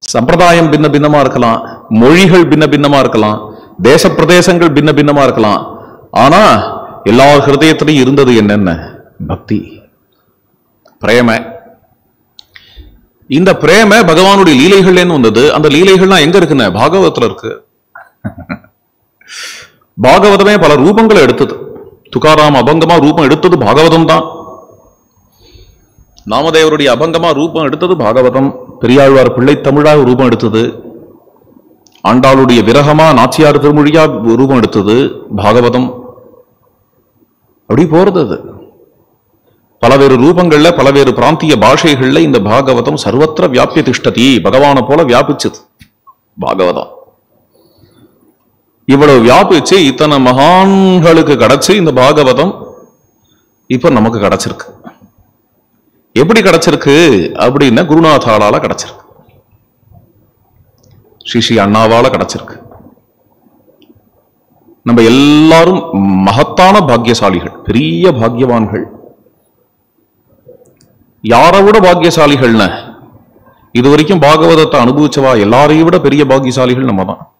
சம்பிரதாயம் பின்ன பின்னமா இருக்கலாம் மொழிகள் பின்ன பின்னமா இருக்கலாம் தேச பிரதேசங்கள் பின்ன பின்னமா இருக்கலாம் ஆனா எல்லா ஹிருதயத்திலையும் இருந்தது என்னென்ன பக்தி பிரேம இந்த பிரேம பகவானுடைய லீலைகள்லேருந்து வந்தது அந்த லீலைகள்லாம் எங்க இருக்குன்னு பாகவதத்துல இருக்கு பாகவதமே பல ரூபங்களை எடுத்தது துகாராம் அபங்கமா ரூபம் எடுத்தது பாகவதம் தான் நாமதேவருடைய அபங்கமா ரூபம் எடுத்தது பாகவதம் பெரியாழ்வார் பிள்ளை தமிழாக ரூபம் எடுத்தது ஆண்டாளுடைய விரகமா நாச்சியார் திருமொழியா ரூபம் எடுத்தது பாகவதம் அப்படி போறது அது பலவேறு ரூபங்கள்ல பலவேறு பிராந்திய பாஷைகள்ல இந்த பாகவதம் சர்வத்திர வியாபிய திஷ்டதி பகவானை போல வியாபிச்சது பாகவதம் இவ்வளவு வியாபிச்சு இத்தனை மகான்களுக்கு கிடைச்சு இந்த பாகவதம் இப்ப நமக்கு கிடைச்சிருக்கு எப்படி கிடைச்சிருக்கு அப்படின்னா குருநாதாளால கிடைச்சிருக்கு ஸ்ரீ ஸ்ரீ அண்ணாவால கிடைச்சிருக்கு நம்ம எல்லாரும் மகத்தான பாக்கியசாலிகள் பெரிய பாக்கியவான்கள் யாரை விட பாக்கியசாலிகள்னு இது வரைக்கும் பாகவதத்தை அனுபவிச்சவா எல்லாரையும் விட பெரிய பாக்கியசாலிகள் நம்ம தான்